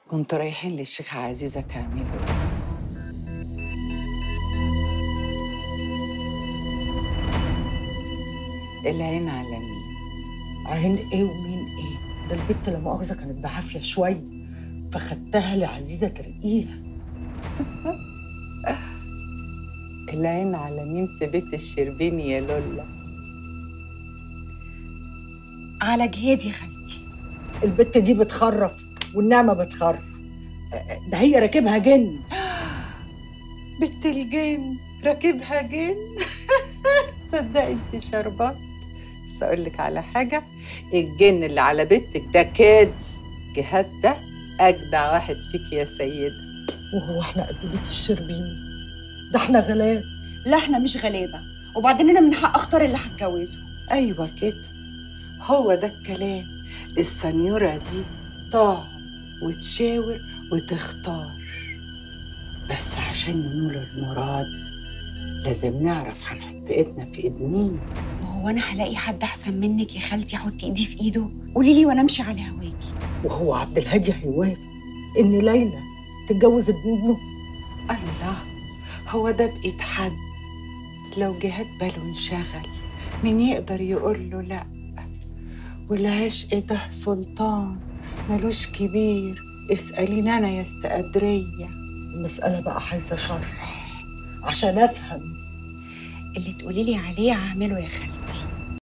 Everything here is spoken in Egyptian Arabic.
كنتوا رايحين للشيخة عزيزة تعملوا ايه؟ العين على مين؟ عين ايه ومين ايه ده البت لا مؤاخذه كانت بعافيه شويه فخدتها لعزيزه ترقيها العين على مين في بيت الشربيني يا لولا؟ على جهاد يا خالتي البت دي بتخرف والنعمه بتخرف ده هي راكبها جن بنت الجن راكبها جن صدقي انت شربات بس اقول لك على حاجه الجن اللي على بنتك ده كيدز جهاد ده اجدع واحد فيك يا سيده وهو احنا قد بيت الشربيني ده احنا غلاب لا احنا مش غلابه وبعدين انا من حق اختار اللي هتجوزه ايوه كده هو ده الكلام السنيوره دي تقعد وتشاور وتختار بس عشان ننول المراد لازم نعرف هنحط ايدنا في ايد مين وهو انا هلاقي حد احسن منك يا خالتي احط ايدي في ايده قولي لي وانا امشي على هواكي وهو عبد الهادي هيوافق ان ليلى تتجوز ابن ابنه الله هو ده بإيد حد لو جهاد باله انشغل مين يقدر يقول له لا والعشق ده سلطان ملوش كبير اسأليني أنا يا استقدرية المساله بقى عايزه شرح عشان افهم اللي تقولي لي عليه هعمله يا خالتي